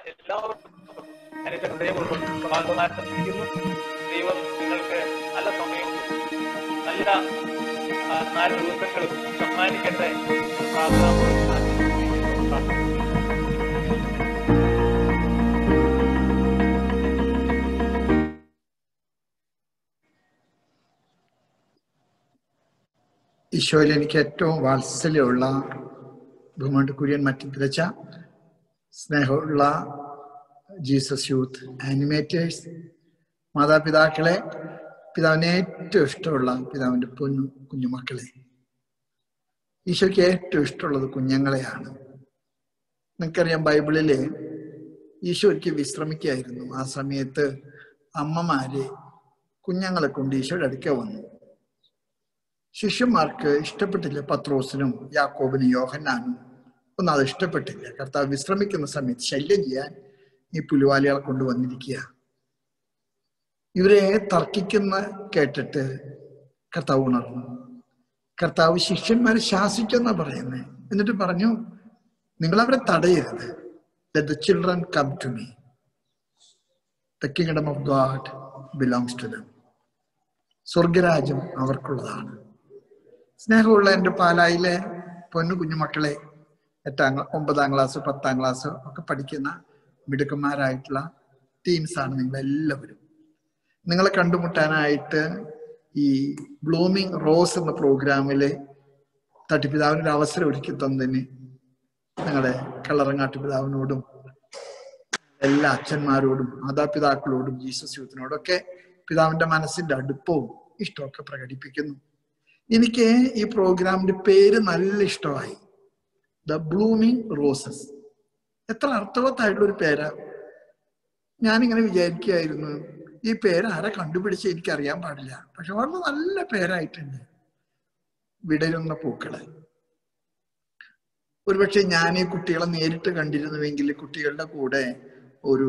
എല്ലാവർക്കും ഞാൻ എന്റെ ഹൃദയപൂർവ്വം സ്വാഗതമായി ശ്രദ്ധിക്കുന്നു ദൈവം നിങ്ങൾക്ക് നല്ല സമയവും നല്ല ആ, നാല് ദിവസങ്ങളും സമ്മാനിക്കട്ടെ എന്ന് പ്രാർത്ഥനാപൂർവ്വം ആശംസിക്കുന്നു. പ്രാർത്ഥിക്കുന്നു. ഈശോയിൽ എനിക്ക് ഏറ്റവും വാത്സല്യമുള്ള ബഹുമാണ്ട് കുര്യൻ മറ്റിപ്പിരച്ച സ്നേഹമുള്ള ജീസസ് യൂത്ത് ആനിമേറ്റേഴ്സ് മാതാപിതാക്കളെ പിതാവിന് ഏറ്റവും ഇഷ്ടമുള്ള പിതാവിൻ്റെ പൊന്നു കുഞ്ഞുമക്കളെ ഈശോയ്ക്ക് ഏറ്റവും ഇഷ്ടമുള്ളത് കുഞ്ഞുങ്ങളെയാണ് നിങ്ങൾക്കറിയാം ബൈബിളിലെ ഈശോ ഒരിക്കൽ വിശ്രമിക്കുകയായിരുന്നു ആ സമയത്ത് അമ്മമാര് കുഞ്ഞുങ്ങളെ കൊണ്ട് ഈശോയുടെ അടുക്ക വന്നു ശിഷ്യന്മാർക്ക് ഇഷ്ടപ്പെട്ടില്ല പത്രോസിനും യാക്കോബിനും യോഹന്നാനും ഒന്നും അത് ഇഷ്ടപ്പെട്ടില്ല കർത്താവ് വിശ്രമിക്കുന്ന സമയത്ത് ശല്യം ചെയ്യാൻ ഈ പുലിവാലികളെ കൊണ്ടുവന്നിരിക്കുക ഇവരെ തർക്കിക്കുന്ന കേട്ടിട്ട് കർത്താവ് ഉണർന്നു കർത്താവ് ശിഷ്യന്മാരെ ശാസിച്ചെന്നാ പറയുന്നത് എന്നിട്ട് പറഞ്ഞു നിങ്ങൾ അവരെ തടയരുത് the children come to me the kingdom of God belongs to them സ്വർഗരാജ്യം അവർക്കുള്ളതാണ് സ്നേഹമുള്ള എൻ്റെ പാലായിലെ പൊന്നു കുഞ്ഞുമക്കളെ എട്ടാം ക്ലാ- ഒമ്പതാം ക്ലാസ് പത്താം ക്ലാസ് ഒക്കെ പഠിക്കുന്ന മിടുക്കന്മാരായിട്ടുള്ള ടീംസാണ് നിങ്ങൾ എല്ലാവരും നിങ്ങളെ കണ്ടുമുട്ടാനായിട്ട് ഈ ബ്ലൂമിങ് റോസ് എന്ന പ്രോഗ്രാമില് തട്ടിപ്പിതാവിന് ഒരു അവസരം ഒരുക്കി തന്നതിന് നിങ്ങളുടെ കളറങ്ങാട്ട് പിതാവിനോടും എല്ലാ അച്ഛന്മാരോടും മാതാപിതാക്കളോടും ജീസസ് യൂത്തിനോടും ഒക്കെ പിതാവിന്റെ മനസ്സിന്റെ അടുപ്പവും ഇഷ്ടമൊക്കെ പ്രകടിപ്പിക്കുന്നു എനിക്ക് ഈ പ്രോഗ്രാമിന്റെ പേര് നല്ല ഇഷ്ടമായി ദ ബ്ലൂമിങ് റോസസ് എത്ര അർത്ഥവത്തായിട്ടുള്ള ഒരു പേരാ ഞാനിങ്ങനെ വിചാരിക്കുകയായിരുന്നു ഈ പേര് ആരെ കണ്ടുപിടിച്ച് എനിക്ക് അറിയാൻ പാടില്ല പക്ഷെ വളരെ നല്ല പേരായിട്ടുണ്ട് വിടരുന്ന പൂക്കള് ഒരുപക്ഷെ ഞാൻ ഈ കുട്ടികളെ നേരിട്ട് കണ്ടിരുന്നുവെങ്കിൽ കുട്ടികളുടെ കൂടെ ഒരു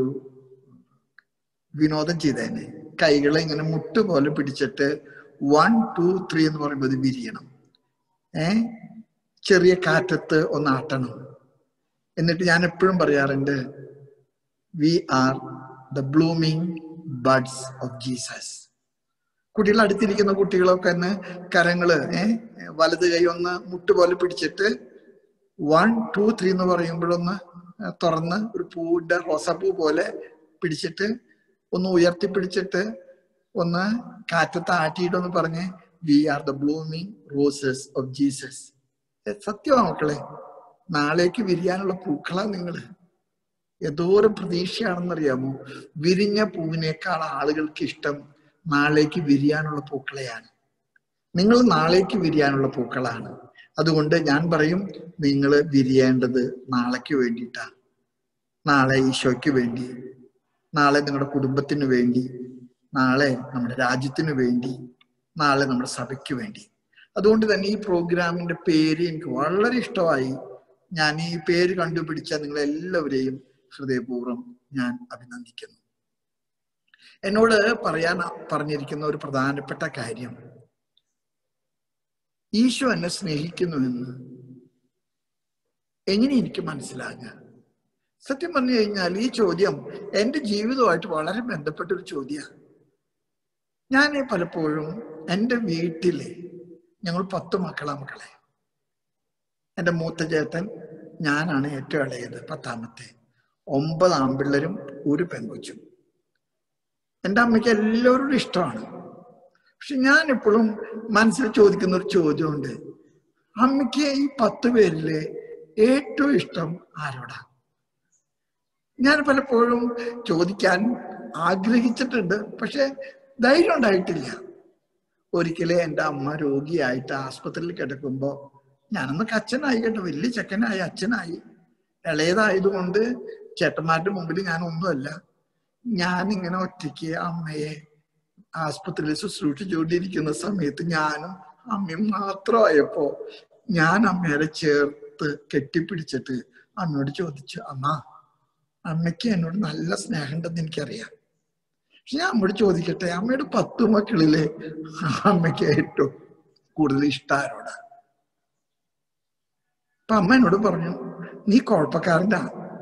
വിനോദം ചെയ്തേനെ കൈകളെ ഇങ്ങനെ മുട്ട് പോലെ പിടിച്ചിട്ട് വൺ ടു ത്രീ എന്ന് പറയുമ്പോൾ ഇത് വിരിയണം ഏ ചെറിയ കാറ്റത്ത് ഒന്ന് ആട്ടണം എന്നിട്ട് ഞാൻ എപ്പോഴും പറയാറുണ്ട് we are the blooming buds of Jesus കുട്ടികൾ അടുത്തിരിക്കുന്ന കുട്ടികളൊക്കെ ഒന്ന് കരങ്ങള് ഏ വലത് കൈ ഒന്ന് മുട്ട് പോലെ പിടിച്ചിട്ട് വൺ ടു ത്രീ എന്ന് പറയുമ്പോഴൊന്ന് തുറന്ന് ഒരു പൂവിന്റെ റോസാപ്പൂ പോലെ പിടിച്ചിട്ട് ഒന്ന് ഉയർത്തി പിടിച്ചിട്ട് ഒന്ന് കാറ്റത്ത് ആട്ടിയിട്ടൊന്ന് പറഞ്ഞ് we are the blooming roses of Jesus സത്യമാണ് മക്കളെ നാളേക്ക് വിരിയാനുള്ള പൂക്കളാ നിങ്ങള് എന്തോരം പ്രതീക്ഷയാണെന്നറിയാമോ വിരിഞ്ഞ പൂവിനേക്കാൾ ആളുകൾക്ക് ഇഷ്ടം നാളേക്ക് വിരിയാനുള്ള പൂക്കളെയാണ് നിങ്ങൾ നാളേക്ക് വിരിയാനുള്ള പൂക്കളാണ് അതുകൊണ്ട് ഞാൻ പറയും നിങ്ങൾ വിരിയേണ്ടത് നാളേക്ക് വേണ്ടിയിട്ടാണ് നാളെ ഈശോയ്ക്ക് വേണ്ടി നാളെ നിങ്ങളുടെ കുടുംബത്തിന് വേണ്ടി നാളെ നമ്മുടെ രാജ്യത്തിന് വേണ്ടി നാളെ നമ്മുടെ സഭയ്ക്ക് വേണ്ടി അതുകൊണ്ട് തന്നെ ഈ പ്രോഗ്രാമിന്റെ പേര് എനിക്ക് വളരെ ഇഷ്ടമായി ഞാൻ ഈ പേര് കണ്ടുപിടിച്ച നിങ്ങളെല്ലാവരെയും ഹൃദയപൂർവ്വം ഞാൻ അഭിനന്ദിക്കുന്നു എന്നോട് പറയാൻ പറഞ്ഞിരിക്കുന്ന ഒരു പ്രധാനപ്പെട്ട കാര്യം ഈശോ എന്നെ സ്നേഹിക്കുന്നുവെന്ന് എങ്ങനെ എനിക്ക് മനസ്സിലാകുക സത്യം പറഞ്ഞു കഴിഞ്ഞാൽ ഈ ചോദ്യം എൻ്റെ ജീവിതവുമായിട്ട് വളരെ ബന്ധപ്പെട്ട ഒരു ചോദ്യമാണ് ഞാൻ പലപ്പോഴും എൻ്റെ വീട്ടിലെ ഞങ്ങൾ പത്ത് മക്കളാ മക്കളെ എൻ്റെ മൂത്ത ചേട്ടൻ ഞാനാണ് ഏറ്റവും ഇളയത് പത്താമത്തെ ഒമ്പത് ആൺപിള്ളേരും ഒരു പെൺകൊച്ചും എൻ്റെ അമ്മയ്ക്ക് എല്ലാവരോടും ഇഷ്ടമാണ് പക്ഷെ ഞാൻ എപ്പോഴും മനസ്സിൽ ചോദിക്കുന്ന ഒരു ചോദ്യമുണ്ട് അമ്മയ്ക്ക് ഈ പത്ത് പേരില് ഏറ്റവും ഇഷ്ടം ആരോടാ ഞാൻ പലപ്പോഴും ചോദിക്കാൻ ആഗ്രഹിച്ചിട്ടുണ്ട് പക്ഷെ ധൈര്യം ഉണ്ടായിട്ടില്ല ഒരിക്കലേ എൻ്റെ അമ്മ രോഗിയായിട്ട് ആസ്പത്രിയിൽ കിടക്കുമ്പോൾ ഞാനന്ന് അച്ഛനായി കേട്ടോ വലിയ ചെക്കനായി അച്ഛനായി ഇളയതായതുകൊണ്ട് ചേട്ടന്മാരുടെ മുമ്പിൽ ഞാൻ ഒന്നുമല്ല ഞാൻ ഇങ്ങനെ ഒറ്റയ്ക്ക് അമ്മയെ ആസ്പത്രിയിൽ ശുശ്രൂഷിച്ചുകൊണ്ടിരിക്കുന്ന സമയത്ത് ഞാനും അമ്മയും മാത്രമായപ്പോ ഞാൻ അമ്മയെ ചേർത്ത് കെട്ടിപ്പിടിച്ചിട്ട് അമ്മയോട് ചോദിച്ചു അമ്മ അമ്മയ്ക്ക് എന്നോട് നല്ല സ്നേഹമുണ്ടെന്ന് എനിക്കറിയാം പക്ഷെ ഞാൻ അമ്മയോട് ചോദിക്കട്ടെ അമ്മയുടെ പത്ത് മക്കളില് അമ്മയ്ക്ക് ഏറ്റവും കൂടുതൽ ഇഷ്ടം ആരോടാ അപ്പൊ അമ്മ എന്നോട് പറഞ്ഞു നീ കുഴപ്പക്കാരനാ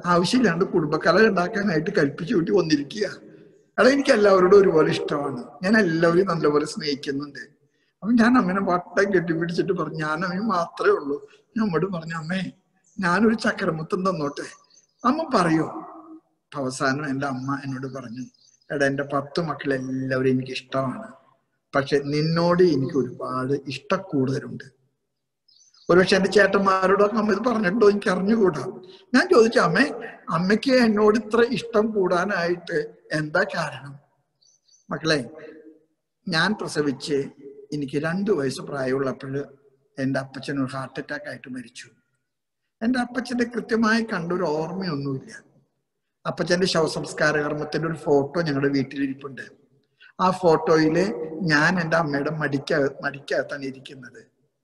ആവശ്യമില്ലാണ്ട് കുടുംബക്കല ഉണ്ടാക്കാനായിട്ട് കൽപ്പിച്ചു കൂട്ടി വന്നിരിക്കുക എടാ എനിക്ക് എല്ലാവരോടും ഒരുപോലെ ഇഷ്ടമാണ് ഞാൻ എല്ലാവരെയും നല്ലപോലെ സ്നേഹിക്കുന്നുണ്ട് അപ്പൊ ഞാൻ അമ്മനെ വട്ടം കെട്ടിപ്പിടിച്ചിട്ട് പറഞ്ഞു ഞാൻ അമ്മ മാത്രമേ ഉള്ളൂ ഞാൻ അമ്മയോട് പറഞ്ഞു അമ്മേ ഞാനൊരു ചക്രമുത്തം തന്നോട്ടെ അമ്മ പറയോ അപ്പൊ അവസാനം എൻ്റെ അമ്മ എന്നോട് പറഞ്ഞു എടാ എൻ്റെ പത്ത് മക്കളെല്ലാവരും എനിക്ക് ഇഷ്ടമാണ് പക്ഷെ നിന്നോട് എനിക്ക് ഒരുപാട് ഇഷ്ടക്കൂടുതലുണ്ട് ഒരുപക്ഷെ എന്റെ ചേട്ടന്മാരോടൊക്കെ അമ്മ ഇത് പറഞ്ഞിട്ടോ എനിക്ക് അറിഞ്ഞുകൂടാ ഞാൻ ചോദിച്ചു അമ്മേ അമ്മയ്ക്ക് എന്നോട് ഇത്ര ഇഷ്ടം കൂടാനായിട്ട് എന്താ കാരണം മക്കളെ ഞാൻ പ്രസവിച്ച് എനിക്ക് രണ്ടു വയസ്സ് പ്രായമുള്ളപ്പോൾ എൻ്റെ അപ്പച്ചൻ ഒരു ഹാർട്ട് അറ്റാക്ക് ആയിട്ട് മരിച്ചു എൻ്റെ അപ്പച്ചന്റെ കൃത്യമായി കണ്ടൊരു ഓർമ്മയൊന്നുമില്ല അപ്പച്ചന്റെ ശവസംസ്കാര കർമ്മത്തിന്റെ ഒരു ഫോട്ടോ ഞങ്ങളുടെ വീട്ടിലിരിപ്പുണ്ട് ആ ഫോട്ടോയില് ഞാൻ എൻ്റെ അമ്മയുടെ മടിക്ക മടിക്കകത്താണ് ഇരിക്കുന്നത്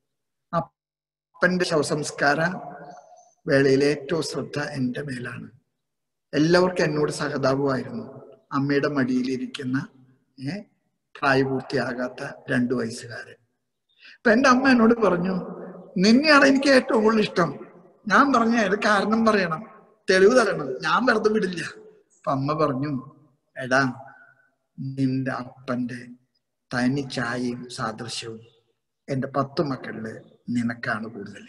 അപ്പന്റെ ശവസംസ്കാര വേളയിലെ ഏറ്റവും ശ്രദ്ധ എൻ്റെ മേലാണ് എല്ലാവർക്കും എന്നോട് സഹതാപമായിരുന്നു അമ്മയുടെ മടിയിലിരിക്കുന്ന ഏ പ്രായപൂർത്തിയാകാത്ത രണ്ടു വയസ്സുകാരൻ അപ്പൊ എൻ്റെ അമ്മ എന്നോട് പറഞ്ഞു നിന്നെയാണ് എനിക്ക് ഏറ്റവും കൂടുതൽ ഇഷ്ടം ഞാൻ പറഞ്ഞ അത് കാരണം പറയണം തെളിവ് തരണം ഞാൻ വെറുതെ വിടില്ല അപ്പൊ അമ്മ പറഞ്ഞു എടാ നിന്റെ അപ്പന്റെ തനി ചായയും സാദൃശ്യവും എൻ്റെ പത്ത് മക്കളില് നിനക്കാണ് കൂടുതൽ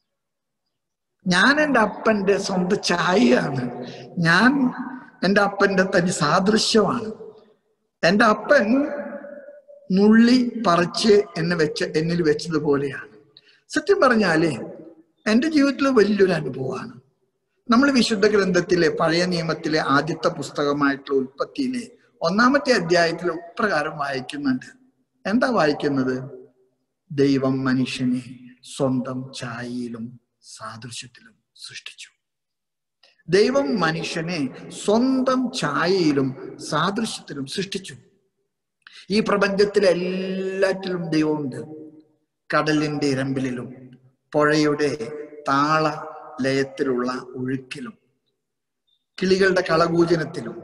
ഞാൻ എൻ്റെ അപ്പന്റെ സ്വന്തം ചായയാണ് ഞാൻ എൻ്റെ അപ്പന്റെ തനി സാദൃശ്യമാണ് എൻ്റെ അപ്പൻ നുള്ളി പറിച്ച് എന്നെ വെച്ച് എന്നിൽ വെച്ചതുപോലെയാണ് സത്യം പറഞ്ഞാല് എൻ്റെ ജീവിതത്തിൽ വലിയൊരു അനുഭവമാണ് നമ്മൾ വിശുദ്ധ ഗ്രന്ഥത്തിലെ പഴയ നിയമത്തിലെ ആദ്യത്തെ പുസ്തകമായിട്ടുള്ള ഉൽപ്പത്തിയിലെ ഒന്നാമത്തെ അധ്യായത്തിൽ ഇപ്രകാരം വായിക്കുന്നുണ്ട് എന്താ വായിക്കുന്നത് ദൈവം മനുഷ്യനെ സ്വന്തം ഛായയിലും സാദൃശ്യത്തിലും സൃഷ്ടിച്ചു ദൈവം മനുഷ്യനെ സ്വന്തം ഛായയിലും സാദൃശ്യത്തിലും സൃഷ്ടിച്ചു ഈ പ്രപഞ്ചത്തിലെ എല്ലാറ്റിലും ദൈവമുണ്ട് കടലിന്റെ ഇരമ്പിലും പുഴയുടെ താള ലയത്തിലുള്ള ഒഴുക്കിലും കിളികളുടെ കളകൂജനത്തിലും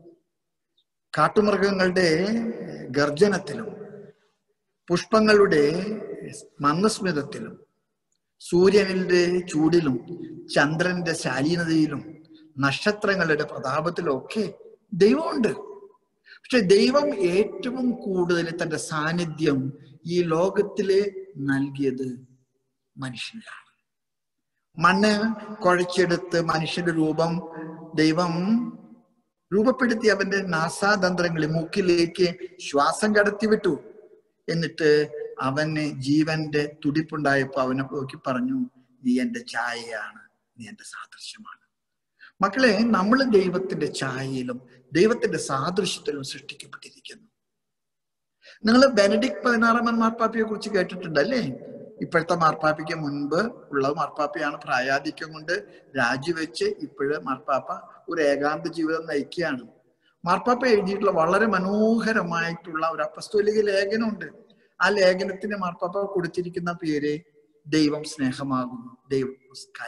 കാട്ടുമൃഗങ്ങളുടെ ഗർജനത്തിലും പുഷ്പങ്ങളുടെ മന്ദസ്മിതത്തിലും സൂര്യനിന്റെ ചൂടിലും ചന്ദ്രന്റെ ശാലീനതയിലും നക്ഷത്രങ്ങളുടെ പ്രതാപത്തിലും ഒക്കെ ദൈവമുണ്ട് പക്ഷെ ദൈവം ഏറ്റവും കൂടുതൽ തന്റെ സാന്നിധ്യം ഈ ലോകത്തില് നൽകിയത് മനുഷ്യനിലാണ് മണ്ണ് കുഴച്ചെടുത്ത് മനുഷ്യന്റെ രൂപം ദൈവം രൂപപ്പെടുത്തി അവന്റെ നാസാതന്ത്രങ്ങളിൽ മൂക്കിലേക്ക് ശ്വാസം കടത്തി വിട്ടു എന്നിട്ട് അവന് ജീവന്റെ തുടിപ്പുണ്ടായപ്പോ അവനെ നോക്കി പറഞ്ഞു നീ എന്റെ ഛായയാണ് നീ എന്റെ സാദൃശ്യമാണ് മക്കളെ നമ്മൾ ദൈവത്തിന്റെ ഛായയിലും ദൈവത്തിന്റെ സാദൃശ്യത്തിലും സൃഷ്ടിക്കപ്പെട്ടിരിക്കുന്നു നിങ്ങൾ ബെനഡിക് പതിനാറാമൻ മാർപ്പാപ്പയെ കുറിച്ച് കേട്ടിട്ടുണ്ടല്ലേ ഇപ്പോഴത്തെ മാർപ്പാപ്പയ്ക്ക് മുൻപ് ഉള്ള മാർപ്പാപ്പയാണ് പ്രായാധിക്യം കൊണ്ട് രാജിവെച്ച് ഇപ്പോഴ് മാർപ്പാപ്പ ഒരു ഏകാന്ത ജീവിതം നയിക്കുകയാണ് മാർപ്പാപ്പ എഴുതിയിട്ടുള്ള വളരെ മനോഹരമായിട്ടുള്ള ഒരു അപ്പസ്തോലിക ലേഖനമുണ്ട് ആ ലേഖനത്തിന് മാർപ്പാപ്പ കൊടുത്തിരിക്കുന്ന പേര് ദൈവം സ്നേഹമാകുന്നു ദൈവം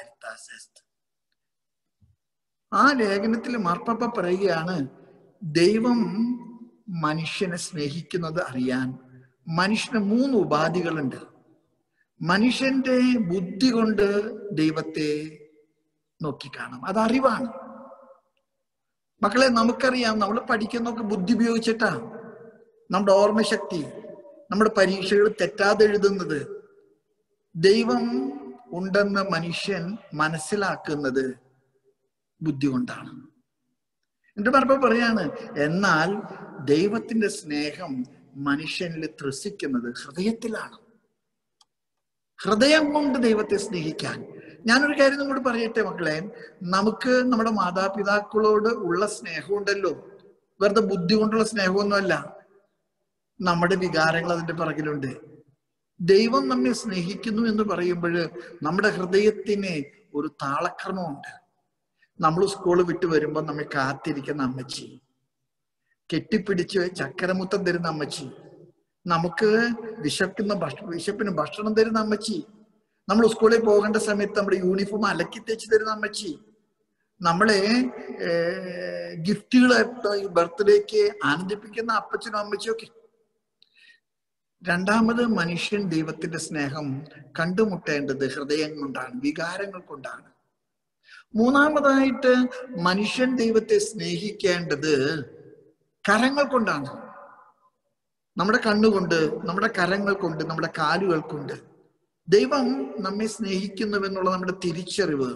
ആ ലേഖനത്തിൽ മാർപ്പാപ്പ പറയുകയാണ് ദൈവം മനുഷ്യനെ സ്നേഹിക്കുന്നത് അറിയാൻ മനുഷ്യന് മൂന്ന് ഉപാധികളുണ്ട് മനുഷ്യന്റെ ബുദ്ധി കൊണ്ട് ദൈവത്തെ നോക്കിക്കാണാം അത് അറിവാണ് മക്കളെ നമുക്കറിയാം നമ്മൾ പഠിക്കുന്നൊക്കെ ബുദ്ധി ഉപയോഗിച്ചിട്ടാ നമ്മുടെ ഓർമ്മശക്തി നമ്മുടെ പരീക്ഷകൾ തെറ്റാതെ എഴുതുന്നത് ദൈവം ഉണ്ടെന്ന് മനുഷ്യൻ മനസ്സിലാക്കുന്നത് ബുദ്ധി കൊണ്ടാണ് എന്റെ പറഞ്ഞപ്പോ പറയാണ് എന്നാൽ ദൈവത്തിന്റെ സ്നേഹം മനുഷ്യനിൽ ത്രസിക്കുന്നത് ഹൃദയത്തിലാണ് ഹൃദയം കൊണ്ട് ദൈവത്തെ സ്നേഹിക്കാൻ ഞാനൊരു കാര്യം നിങ്ങളോട് പറയട്ടെ മക്കളെ നമുക്ക് നമ്മുടെ മാതാപിതാക്കളോട് ഉള്ള സ്നേഹമുണ്ടല്ലോ വെറുതെ ബുദ്ധി കൊണ്ടുള്ള സ്നേഹമൊന്നുമല്ല നമ്മുടെ വികാരങ്ങൾ അതിന്റെ പിറകിലുണ്ട് ദൈവം നമ്മെ സ്നേഹിക്കുന്നു എന്ന് പറയുമ്പോൾ നമ്മുടെ ഹൃദയത്തിന് ഒരു താളക്രമമുണ്ട് നമ്മൾ സ്കൂൾ വിട്ട് വരുമ്പോൾ നമ്മെ കാത്തിരിക്കുന്ന അമ്മച്ചി കെട്ടിപ്പിടിച്ച് ചക്കരമുത്തം തരുന്ന അമ്മച്ചി നമുക്ക് വിശക്കുന്ന ഭക്ഷ വിശപ്പിന് ഭക്ഷണം തരുന്ന അമ്മച്ചി നമ്മൾ സ്കൂളിൽ പോകേണ്ട സമയത്ത് നമ്മുടെ യൂണിഫോം അലക്കി തേച്ച് തരുന്ന അമ്മച്ചി നമ്മളെ ഗിഫ്റ്റുകൾ ബർത്ത്ഡേക്ക് ആനന്ദിപ്പിക്കുന്ന അപ്പച്ചനും അമ്മച്ചിയും ഒക്കെ രണ്ടാമത് മനുഷ്യൻ ദൈവത്തിന്റെ സ്നേഹം കണ്ടുമുട്ടേണ്ടത് ഹൃദയം കൊണ്ടാണ് വികാരങ്ങൾ കൊണ്ടാണ് മൂന്നാമതായിട്ട് മനുഷ്യൻ ദൈവത്തെ സ്നേഹിക്കേണ്ടത് കരങ്ങൾ കൊണ്ടാണ് നമ്മുടെ കണ്ണുകൊണ്ട് നമ്മുടെ കരങ്ങൾ കൊണ്ട് നമ്മുടെ കാലുകൾ കൊണ്ട് ദൈവം നമ്മെ സ്നേഹിക്കുന്നുവെന്നുള്ള നമ്മുടെ തിരിച്ചറിവ്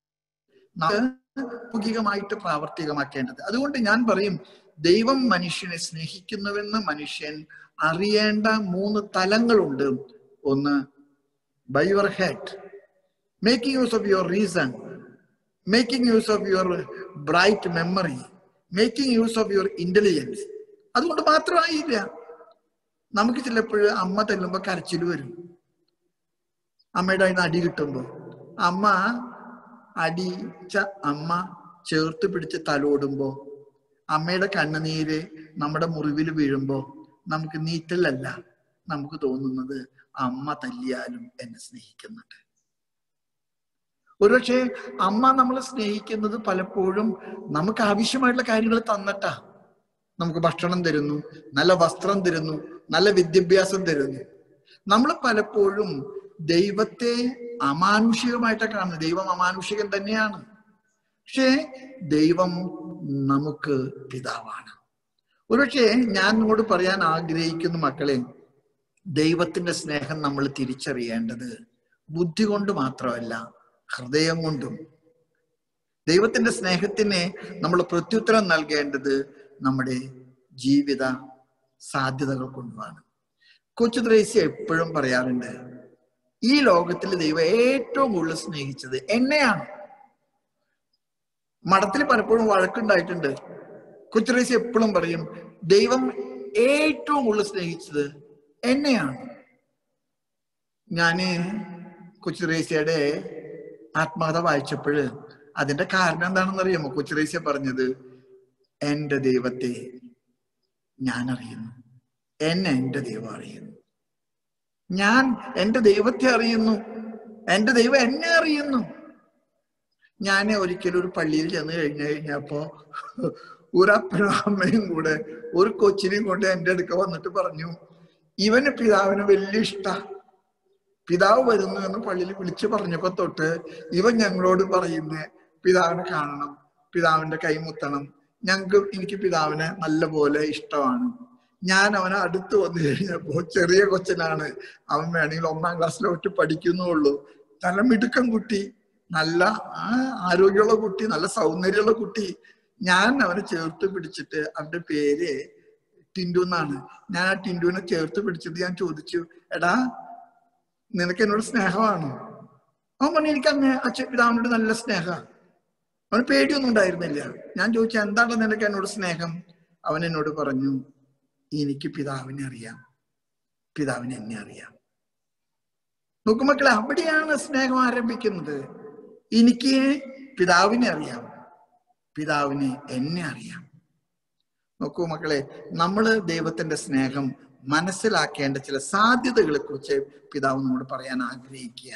ൗകികമായിട്ട് പ്രാവർത്തികമാക്കേണ്ടത് അതുകൊണ്ട് ഞാൻ പറയും ദൈവം മനുഷ്യനെ സ്നേഹിക്കുന്നുവെന്ന് മനുഷ്യൻ അറിയേണ്ട മൂന്ന് തലങ്ങളുണ്ട് ഒന്ന് by your head making use of your reason making use of your bright memory making use of your intelligence അതുകൊണ്ട് മാത്രമായില്ല നമുക്ക് ചിലപ്പോൾ അമ്മ തല്ലുമ്പോ കരച്ചിൽ വരും അമ്മയുടെ അതിന് അടി കിട്ടുമ്പോ അമ്മ അടിച്ച അമ്മ ചേർത്ത് പിടിച്ച് തലോടുമ്പോ അമ്മയുടെ കണ്ണുനീര് നമ്മുടെ മുറിവിൽ വീഴുമ്പോ നമുക്ക് നീറ്റലല്ല നമുക്ക് തോന്നുന്നത് അമ്മ തല്ലിയാലും എന്നെ സ്നേഹിക്കുന്നുണ്ട് ഒരുപക്ഷെ അമ്മ നമ്മളെ സ്നേഹിക്കുന്നത് പലപ്പോഴും നമുക്ക് ആവശ്യമായിട്ടുള്ള കാര്യങ്ങൾ തന്നിട്ടാ നമുക്ക് ഭക്ഷണം തരുന്നു നല്ല വസ്ത്രം തരുന്നു നല്ല വിദ്യാഭ്യാസം തരുന്നു നമ്മൾ പലപ്പോഴും ദൈവത്തെ അമാനുഷികമായിട്ടാണ് കാണുന്നത് ദൈവം അമാനുഷികൻ തന്നെയാണ് പക്ഷേ ദൈവം നമുക്ക് പിതാവാണ് ഒരുപക്ഷെ ഞാൻ നിങ്ങളോട് പറയാൻ ആഗ്രഹിക്കുന്ന മക്കളെ ദൈവത്തിന്റെ സ്നേഹം നമ്മൾ തിരിച്ചറിയേണ്ടത് ബുദ്ധി കൊണ്ട് മാത്രമല്ല ഹൃദയം കൊണ്ടും ദൈവത്തിന്റെ സ്നേഹത്തിന് നമ്മൾ പ്രത്യുത്തരം നൽകേണ്ടത് നമ്മുടെ ജീവിത സാധ്യതകൾ കൊണ്ടുമാണ് കൊച്ചു ത്രേസ്യ എപ്പോഴും പറയാറുണ്ട് ഈ ലോകത്തിൽ ദൈവം ഏറ്റവും കൂടുതൽ സ്നേഹിച്ചത് എന്നെയാണ് മഠത്തിൽ പലപ്പോഴും വഴക്കുണ്ടായിട്ടുണ്ട് കൊച്ചുറേസി എപ്പോഴും പറയും ദൈവം ഏറ്റവും കൂടുതൽ സ്നേഹിച്ചത് എന്നെയാണ് ഞാന് കൊച്ചുറേസിയുടെ ആത്മകഥ വായിച്ചപ്പോൾ അതിന്റെ കാരണം എന്താണെന്ന് അറിയാമോ കൊച്ചുറേസ്യ പറഞ്ഞത് എന്റെ ദൈവത്തെ ഞാൻ അറിയുന്നു എന്നെ എന്റെ ദൈവം അറിയുന്നു ഞാൻ എന്റെ ദൈവത്തെ അറിയുന്നു എന്റെ ദൈവം എന്നെ അറിയുന്നു ഞാൻ ഒരിക്കലും ഒരു പള്ളിയിൽ ചെന്ന് കഴിഞ്ഞു കഴിഞ്ഞപ്പോ ഒരു അപ്പനും അമ്മയും കൂടെ ഒരു കൊച്ചിനെയും കൊണ്ട് എൻ്റെ അടുക്ക വന്നിട്ട് പറഞ്ഞു ഇവന് പിതാവിന് വലിയ ഇഷ്ട പിതാവ് വരുന്നു എന്ന് പള്ളിയിൽ വിളിച്ചു പറഞ്ഞപ്പോ തൊട്ട് ഇവൻ ഞങ്ങളോട് പറയുന്നേ പിതാവിനെ കാണണം പിതാവിന്റെ കൈമുത്തണം ഞങ്ങൾക്ക് എനിക്ക് പിതാവിനെ നല്ല പോലെ ഇഷ്ടമാണ് ഞാൻ അവനെ അടുത്ത് വന്നു കഴിഞ്ഞപ്പോ ചെറിയ കൊച്ചനാണ് അവൻ വേണമെങ്കിൽ ഒന്നാം ക്ലാസ്സിലോട്ട് പഠിക്കുന്നുള്ളൂ നല്ല മിടുക്കം കുട്ടി നല്ല ആരോഗ്യമുള്ള കുട്ടി നല്ല സൗന്ദര്യമുള്ള കുട്ടി ഞാൻ അവനെ ചേർത്ത് പിടിച്ചിട്ട് അവന്റെ പേര് ടിൻഡു എന്നാണ് ഞാൻ ആ ടിൻഡുവിനെ ചേർത്ത് പിടിച്ചിട്ട് ഞാൻ ചോദിച്ചു എടാ നിനക്ക് എന്നോട് സ്നേഹമാണോ അവൻ പറഞ്ഞു എനിക്ക് അങ്ങ് അച്ഛൻ പിതാവിനോട് നല്ല സ്നേഹ അവന് പേടിയൊന്നും ഉണ്ടായിരുന്നില്ല ഞാൻ ചോദിച്ചു എന്താണ് നിനക്ക് എന്നോട് സ്നേഹം അവൻ എന്നോട് പറഞ്ഞു എനിക്ക് പിതാവിനെ അറിയാം പിതാവിനെ എന്നെ അറിയാം നോക്കു മക്കളെ അവിടെയാണ് സ്നേഹം ആരംഭിക്കുന്നത് എനിക്ക് പിതാവിനെ അറിയാം പിതാവിനെ എന്നെ അറിയാം നോക്കൂ മക്കളെ നമ്മൾ ദൈവത്തിന്റെ സ്നേഹം മനസ്സിലാക്കേണ്ട ചില സാധ്യതകളെ കുറിച്ച് പിതാവ് നമ്മോട് പറയാൻ ആഗ്രഹിക്കുക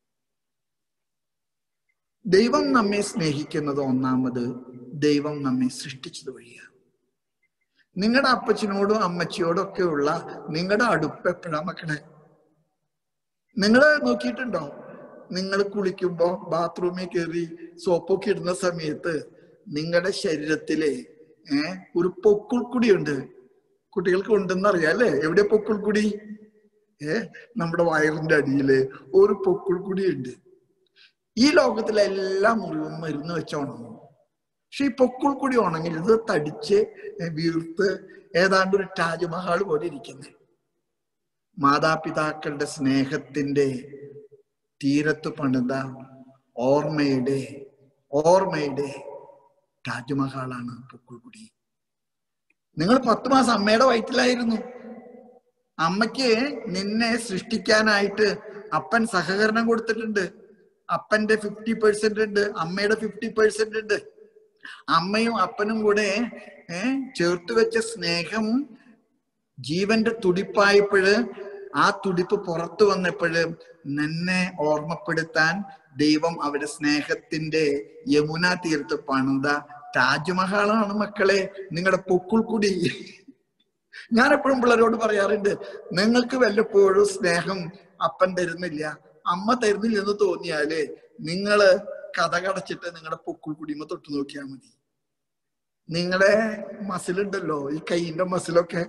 ദൈവം നമ്മെ സ്നേഹിക്കുന്നത് ഒന്നാമത് ദൈവം നമ്മെ സൃഷ്ടിച്ചത് വഴിയാണ് നിങ്ങളുടെ അപ്പച്ചനോടും അമ്മച്ചിയോടും ഒക്കെ ഉള്ള നിങ്ങളുടെ അടുപ്പ് എപ്പോഴാ മക്കളെ നിങ്ങൾ നോക്കിയിട്ടുണ്ടോ നിങ്ങൾ കുളിക്കുമ്പോ ബാത്റൂമിൽ കയറി സോപ്പൊക്കെ ഇടുന്ന സമയത്ത് നിങ്ങളുടെ ശരീരത്തിലെ ഏർ ഒരു പൊക്കിൾക്കുടിയുണ്ട് കുട്ടികൾക്ക് ഉണ്ടെന്ന് അറിയാം അല്ലേ എവിടെ പൊക്കിൾക്കുടി ഏ നമ്മുടെ വയറിന്റെ അടിയില് ഒരു പൊക്കിൾക്കുടിയുണ്ട് ഈ ലോകത്തിലെ എല്ലാ മുറിവും മരുന്ന് വെച്ച് ഉണങ്ങും പക്ഷെ ഈ പൊക്കിൾക്കുടി ഉണങ്ങിൽ ഇത് തടിച്ച് വീർത്ത് ഏതാണ്ട് ഒരു താജ്മഹാൾ പോലെ ഇരിക്കുന്നത് മാതാപിതാക്കളുടെ സ്നേഹത്തിന്റെ തീരത്ത് പണിത ഓർമ്മയുടെ ഓർമ്മയുടെ താജ്മഹാളാണ് പൊക്കിൾക്കുടി നിങ്ങൾ പത്ത് മാസം അമ്മയുടെ വയറ്റിലായിരുന്നു അമ്മയ്ക്ക് നിന്നെ സൃഷ്ടിക്കാനായിട്ട് അപ്പൻ സഹകരണം കൊടുത്തിട്ടുണ്ട് അപ്പന്റെ ഫിഫ്റ്റി പെർസെന്റ് ഉണ്ട് അമ്മയുടെ ഫിഫ്റ്റി പെർസെന്റ് ഉണ്ട് അമ്മയും അപ്പനും കൂടെ ഏർ ചേർത്ത് വെച്ച സ്നേഹം ജീവന്റെ തുടിപ്പായപ്പോഴ് ആ തുടിപ്പ് പുറത്തു വന്നപ്പോഴ് നിന്നെ ഓർമ്മപ്പെടുത്താൻ ദൈവം അവരുടെ സ്നേഹത്തിന്റെ യമുന തീർത്ത് പണിത താജ്മഹാളാണ് മക്കളെ നിങ്ങളുടെ പൊക്കിൾക്കുടി ഞാൻ എപ്പോഴും പിള്ളേരോട് പറയാറുണ്ട് നിങ്ങൾക്ക് വല്ലപ്പോഴും സ്നേഹം അപ്പൻ തരുന്നില്ല അമ്മ തരുന്നില്ല എന്ന് തോന്നിയാല് നിങ്ങള് കഥ കടച്ചിട്ട് നിങ്ങളുടെ പൊക്കിൾ കുടിയുമ്പോ തൊട്ട് നോക്കിയാൽ മതി നിങ്ങളുടെ മസിലുണ്ടല്ലോ ഈ കൈയിന്റെ മസിലൊക്കെ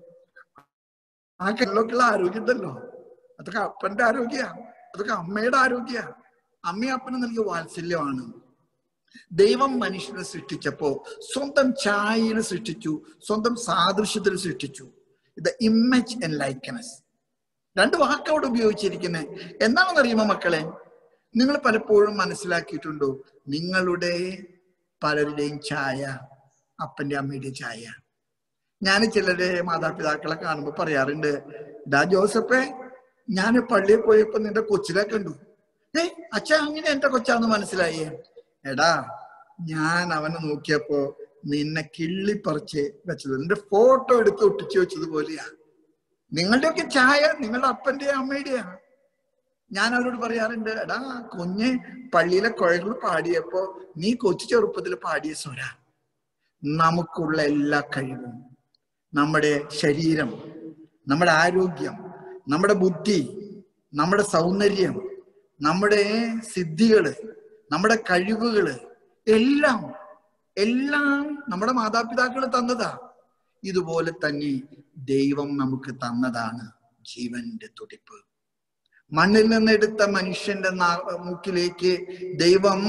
ആ കയ്യിലൊക്കെയുള്ള ആരോഗ്യം ഉണ്ടല്ലോ അതൊക്കെ അപ്പന്റെ ആരോഗ്യ അതൊക്കെ അമ്മയുടെ ആരോഗ്യ അമ്മയും അപ്പനും നൽകിയ വാത്സല്യമാണ് ദൈവം മനുഷ്യനെ സൃഷ്ടിച്ചപ്പോ സ്വന്തം ഛായയിൽ സൃഷ്ടിച്ചു സ്വന്തം സാദൃശ്യത്തിൽ സൃഷ്ടിച്ചു ഇത് ഇമേജ് ആൻഡ് ലൈക്കനസ് രണ്ട് വാക്ക് അവിടെ ഉപയോഗിച്ചിരിക്കുന്നത് എന്താണെന്ന് അറിയുമോ മക്കളെ നിങ്ങൾ പലപ്പോഴും മനസ്സിലാക്കിയിട്ടുണ്ടോ നിങ്ങളുടെ പലരുടെയും ഛായ അപ്പന്റെ അമ്മയുടെ ഛായ ഞാൻ ചിലരെ മാതാപിതാക്കളെ കാണുമ്പോൾ പറയാറുണ്ട് ഡാ ജോസഫേ ഞാൻ പള്ളിയിൽ പോയപ്പോ നിന്റെ കൊച്ചിലെ കണ്ടു ഏ അച്ഛ അങ്ങനെ എന്റെ കൊച്ചാന്ന് മനസ്സിലായേ എടാ ഞാൻ അവനെ നോക്കിയപ്പോ നിന്നെ കിള്ളിപ്പറിച്ച് വെച്ചത് നിന്റെ ഫോട്ടോ എടുത്ത് ഒട്ടിച്ചു വെച്ചതുപോലെയാ നിങ്ങളുടെയൊക്കെ ചായ നിങ്ങളുടെ അപ്പന്റെ അമ്മയുടെയാ ഞാൻ അവരോട് പറയാറുണ്ട് എടാ കുഞ്ഞ് പള്ളിയിലെ കുഴകൾ പാടിയപ്പോ നീ കൊച്ചു ചെറുപ്പത്തിൽ പാടിയ സ്വര നമുക്കുള്ള എല്ലാ കഴിവും നമ്മുടെ ശരീരം നമ്മുടെ ആരോഗ്യം നമ്മുടെ ബുദ്ധി നമ്മുടെ സൗന്ദര്യം നമ്മുടെ സിദ്ധികള് നമ്മുടെ കഴിവുകള് എല്ലാം എല്ലാം നമ്മുടെ മാതാപിതാക്കൾ തന്നതാ ഇതുപോലെ തന്നെ ദൈവം നമുക്ക് തന്നതാണ് ജീവന്റെ തുടിപ്പ് മണ്ണിൽ നിന്നെടുത്ത മനുഷ്യന്റെ മൂക്കിലേക്ക് ദൈവം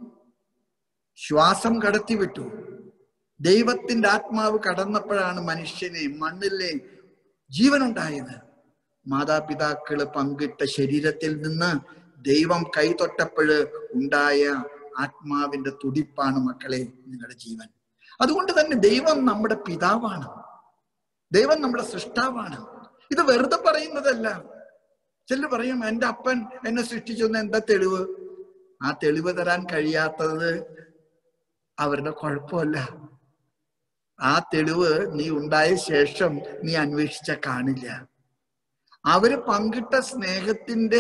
ശ്വാസം കടത്തിവിട്ടു ദൈവത്തിന്റെ ആത്മാവ് കടന്നപ്പോഴാണ് മനുഷ്യനെ മണ്ണിലെ ജീവനുണ്ടായത് മാതാപിതാക്കള് പങ്കിട്ട ശരീരത്തിൽ നിന്ന് ദൈവം കൈതൊട്ടപ്പോഴ് ഉണ്ടായ ആത്മാവിന്റെ തുടിപ്പാണ് മക്കളെ നിങ്ങളുടെ ജീവൻ അതുകൊണ്ട് തന്നെ ദൈവം നമ്മുടെ പിതാവാണ് ദൈവം നമ്മുടെ സൃഷ്ടാവാണ് ഇത് വെറുതെ പറയുന്നതല്ല ചിലർ പറയും എൻ്റെ അപ്പൻ എന്നെ സൃഷ്ടിച്ചെന്ന് എന്താ തെളിവ് ആ തെളിവ് തരാൻ കഴിയാത്തത് അവരുടെ കുഴപ്പമല്ല ആ തെളിവ് നീ ഉണ്ടായ ശേഷം നീ അന്വേഷിച്ച കാണില്ല അവര് പങ്കിട്ട സ്നേഹത്തിന്റെ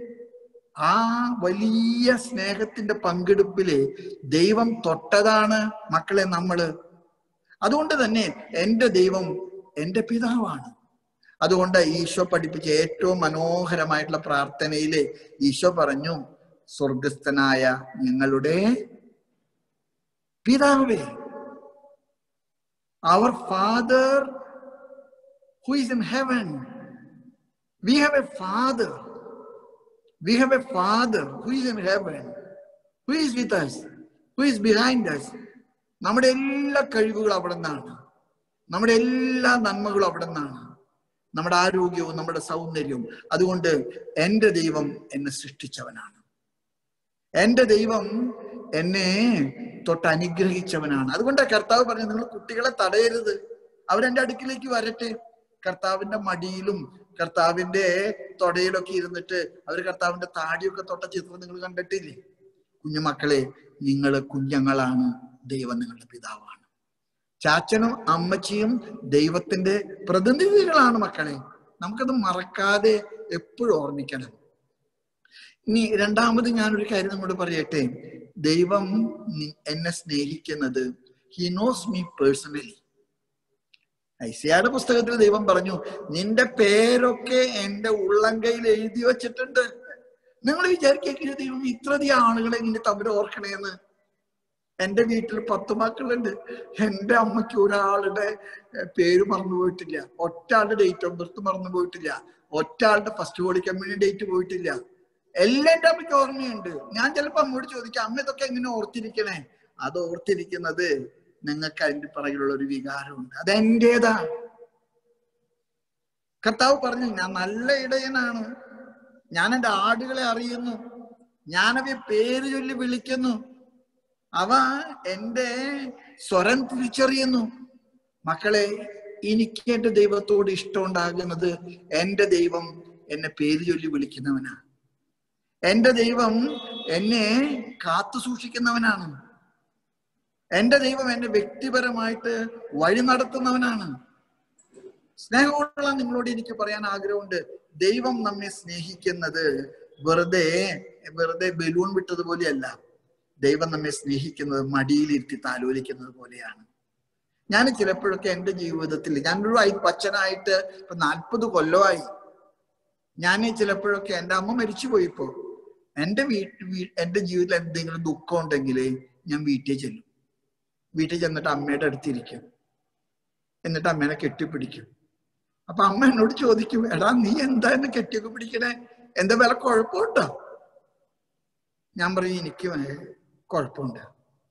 ആ വലിയ സ്നേഹത്തിന്റെ പങ്കെടുപ്പില് ദൈവം തൊട്ടതാണ് മക്കളെ നമ്മള് അതുകൊണ്ട് തന്നെ എൻ്റെ ദൈവം എൻ്റെ പിതാവാണ് അതുകൊണ്ട് ഈശോ പഠിപ്പിച്ച ഏറ്റവും മനോഹരമായിട്ടുള്ള പ്രാർത്ഥനയില് ഈശോ പറഞ്ഞു സ്വർഗസ്ഥനായ നിങ്ങളുടെ പിതാവേ our father who is in heaven we have a father we have a father who is in heaven who is with us who is behind us നമ്മുടെ എല്ലാ കഴിവുകളും അവിടെ നിന്നാണ് നമ്മുടെ എല്ലാ നന്മകളും അവിടെ നിന്നാണ് നമ്മുടെ ആരോഗ്യവും നമ്മുടെ സൗന്ദര്യവും അതുകൊണ്ട് എൻ്റെ ദൈവം എന്നെ സൃഷ്ടിച്ചവനാണ് എൻ്റെ ദൈവം എന്നെ തൊട്ട് അനുഗ്രഹിച്ചവനാണ് അതുകൊണ്ട് കർത്താവ് പറഞ്ഞു നിങ്ങൾ കുട്ടികളെ തടയരുത് അവരെന്റെ അടുക്കിലേക്ക് വരട്ടെ കർത്താവിന്റെ മടിയിലും കർത്താവിന്റെ തൊടയിലൊക്കെ ഇരുന്നിട്ട് അവർ കർത്താവിന്റെ താടിയൊക്കെ തൊട്ട ചിത്രം നിങ്ങൾ കണ്ടിട്ടില്ലേ കുഞ്ഞുമക്കളെ നിങ്ങൾ കുഞ്ഞുങ്ങളാണ് ദൈവം നിങ്ങളുടെ പിതാവാണ് ചാച്ചനും അമ്മച്ചിയും ദൈവത്തിന്റെ പ്രതിനിധികളാണ് മക്കളെ നമുക്കത് മറക്കാതെ എപ്പോഴും ഓർമ്മിക്കണം ഇനി രണ്ടാമത് ഞാനൊരു കാര്യം നമ്മോട് പറയട്ടെ ദൈവം എന്നെ സ്നേഹിക്കുന്നത് ഹി നോസ് മീ പേഴ്സണലി ഐസിയായുടെ പുസ്തകത്തിൽ ദൈവം പറഞ്ഞു നിന്റെ പേരൊക്കെ എന്റെ ഉള്ളംകൈയിൽ എഴുതി വെച്ചിട്ടുണ്ട് നിങ്ങൾ വിചാരിക്കുക ദൈവം ഇത്രയധികം ആളുകളെ ഇങ്ങനെ തമ്മിൽ ഓർക്കണേന്ന് എന്റെ വീട്ടിൽ പത്ത് മക്കളുണ്ട് എന്റെ അമ്മയ്ക്ക് ഒരാളുടെ പേര് മറന്നു പോയിട്ടില്ല ഒറ്റ ആളുടെ ഡേറ്റ് ഓഫ് ബർത്ത് മറന്നു പോയിട്ടില്ല ഒറ്റ ആളുടെ ഫസ്റ്റ് ബോഡി കമ്മ്യൂണി ഡേറ്റ് പോയിട്ടില്ല എല്ലാം എന്റെ അമ്മയ്ക്ക് ഓർമ്മയുണ്ട് ഞാൻ ചിലപ്പോ അമ്മയോട് ചോദിക്കാം അമ്മ ഇതൊക്കെ എങ്ങനെ ഓർത്തിരിക്കണേ അത് ഓർത്തിരിക്കുന്നത് നിങ്ങൾക്ക് അതിന്റെ പിറകിലുള്ള ഒരു വികാരമുണ്ട് അത് എന്റേതാ കർത്താവ് പറഞ്ഞു ഞാൻ നല്ല ഇടയനാണ് ഞാൻ എൻ്റെ ആടുകളെ അറിയുന്നു ഞാനവയെ പേര് ചൊല്ലി വിളിക്കുന്നു അവ എൻ്റെ സ്വരം തിരിച്ചറിയുന്നു മക്കളെ എനിക്ക് എൻ്റെ ദൈവത്തോട് ഇഷ്ടമുണ്ടാകുന്നത് എൻ്റെ ദൈവം എന്നെ പേര് ചൊല്ലി വിളിക്കുന്നവനാ എൻ്റെ ദൈവം എന്നെ കാത്തു സൂക്ഷിക്കുന്നവനാണ് എൻ്റെ ദൈവം എന്നെ വ്യക്തിപരമായിട്ട് വഴി നടത്തുന്നവനാണ് സ്നേഹമുള്ള നിങ്ങളോട് എനിക്ക് പറയാൻ ആഗ്രഹമുണ്ട് ദൈവം നമ്മെ സ്നേഹിക്കുന്നത് വെറുതെ വെറുതെ ബലൂൺ വിട്ടതുപോലെയല്ല ദൈവം നമ്മെ സ്നേഹിക്കുന്നത് മടിയിലിരുത്തി താലോലിക്കുന്നത് പോലെയാണ് ഞാൻ ചിലപ്പോഴൊക്കെ എൻ്റെ ജീവിതത്തിൽ ഞാനൊരു അച്ഛനായിട്ട് ഇപ്പൊ നാൽപ്പത് കൊല്ലമായി ഞാൻ ചിലപ്പോഴൊക്കെ എൻ്റെ അമ്മ മരിച്ചു പോയിപ്പോ എൻ്റെ വീട്ടിൽ എൻ്റെ ജീവിതത്തിൽ എന്തെങ്കിലും ദുഃഖം ഉണ്ടെങ്കിൽ ഞാൻ വീട്ടിൽ ചെല്ലും വീട്ടിൽ ചെന്നിട്ട് അമ്മയുടെ അടുത്തിരിക്കും എന്നിട്ട് അമ്മേനെ കെട്ടിപ്പിടിക്കും അപ്പൊ അമ്മ എന്നോട് ചോദിക്കും എടാ നീ എന്താ എന്നെ കെട്ടിയൊക്കെ പിടിക്കണേ എന്താ വില കുഴപ്പമുണ്ടോ ഞാൻ പറയും എനിക്ക് കുഴപ്പമുണ്ട്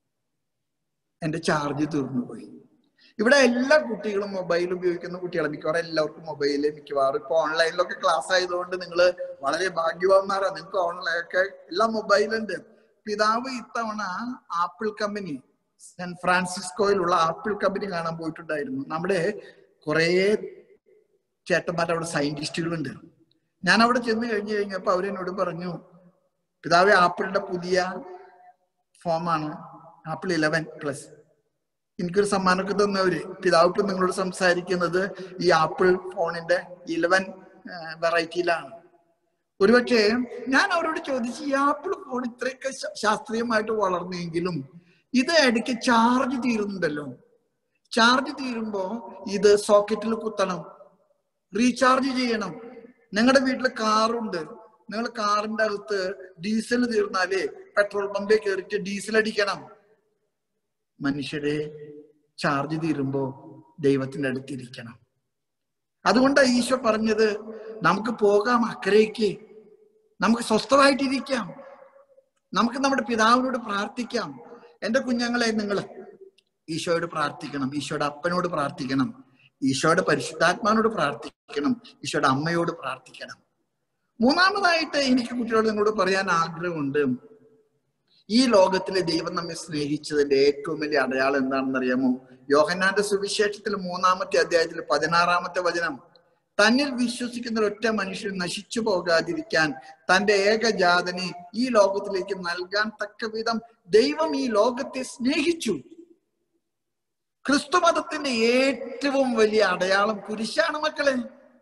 എന്റെ ചാർജ് തീർന്നു പോയി ഇവിടെ എല്ലാ കുട്ടികളും മൊബൈൽ ഉപയോഗിക്കുന്ന കുട്ടികളാണ് മിക്കവാറും എല്ലാവർക്കും മൊബൈല് മിക്കവാറും ഇപ്പൊ ഓൺലൈനിലൊക്കെ ക്ലാസ് ആയതുകൊണ്ട് നിങ്ങൾ വളരെ ഭാഗ്യവാന്മാരാണ് നിങ്ങൾക്ക് ഓൺലൈൻ ഒക്കെ എല്ലാം മൊബൈലുണ്ട് പിതാവ് ഇത്തവണ ആപ്പിൾ കമ്പനി സാൻ ഫ്രാൻസിസ്കോയിലുള്ള ആപ്പിൾ കമ്പനി കാണാൻ പോയിട്ടുണ്ടായിരുന്നു നമ്മുടെ കുറേ ചേട്ടന്മാർ അവിടെ സയന്റിസ്റ്റുകളുണ്ട് ഞാൻ അവിടെ ചെന്ന് കഴിഞ്ഞു കഴിഞ്ഞപ്പോൾ അവരെന്നോട് പറഞ്ഞു പിതാവ് ആപ്പിളിന്റെ പുതിയ ഫോമാണ് ആപ്പിൾ ഇലവൻ പ്ലസ് എനിക്കൊരു സമ്മാനമൊക്കെ തന്നവര് പിതാവ് ഇപ്പം നിങ്ങളോട് സംസാരിക്കുന്നത് ഈ ആപ്പിൾ ഫോണിന്റെ ഇലവൻ വെറൈറ്റിയിലാണ് ഒരുപക്ഷെ ഞാൻ അവരോട് ചോദിച്ചു ഈ ആപ്പിൾ ഫോൺ ഇത്രയൊക്കെ ശാസ്ത്രീയമായിട്ട് വളർന്നെങ്കിലും ഇത് ഇടയ്ക്ക് ചാർജ് തീരുന്നുണ്ടല്ലോ ചാർജ് തീരുമ്പോ ഇത് സോക്കറ്റിൽ കുത്തണം റീചാർജ് ചെയ്യണം നിങ്ങളുടെ വീട്ടിൽ കാറുണ്ട് നിങ്ങൾ കാറിന്റെ അകത്ത് ഡീസൽ തീർന്നാലേ പെട്രോൾ പമ്പിൽ കയറിയിട്ട് ഡീസൽ അടിക്കണം മനുഷ്യരെ ചാർജ് തീരുമ്പോ ദൈവത്തിന്റെ അടുത്തിരിക്കണം അതുകൊണ്ടാണ് ഈശോ പറഞ്ഞത് നമുക്ക് പോകാം അക്കരയ്ക്ക് നമുക്ക് സ്വസ്ഥമായിട്ടിരിക്കാം നമുക്ക് നമ്മുടെ പിതാവിനോട് പ്രാർത്ഥിക്കാം എന്റെ കുഞ്ഞുങ്ങളെ നിങ്ങൾ ഈശോയോട് പ്രാർത്ഥിക്കണം ഈശോയുടെ അപ്പനോട് പ്രാർത്ഥിക്കണം ഈശോയുടെ പരിശുദ്ധാത്മാനോട് പ്രാർത്ഥിക്കണം ഈശോയുടെ അമ്മയോട് പ്രാർത്ഥിക്കണം മൂന്നാമതായിട്ട് എനിക്ക് കുട്ടികളോട് നിങ്ങളോട് പറയാൻ ആഗ്രഹമുണ്ട് ഈ ലോകത്തിലെ ദൈവം നമ്മെ സ്നേഹിച്ചതിന്റെ ഏറ്റവും വലിയ അടയാളം എന്താണെന്ന് അറിയാമോ യോഹന്നാന്റെ സുവിശേഷത്തിൽ മൂന്നാമത്തെ അധ്യായത്തിൽ പതിനാറാമത്തെ വചനം തന്നിൽ വിശ്വസിക്കുന്ന ഒറ്റ മനുഷ്യൻ നശിച്ചു പോകാതിരിക്കാൻ തന്റെ ഏകജാതനെ ഈ ലോകത്തിലേക്ക് നൽകാൻ തക്ക വിധം ദൈവം ഈ ലോകത്തെ സ്നേഹിച്ചു ക്രിസ്തുമതത്തിന്റെ ഏറ്റവും വലിയ അടയാളം കുരിശാണ് മക്കളെ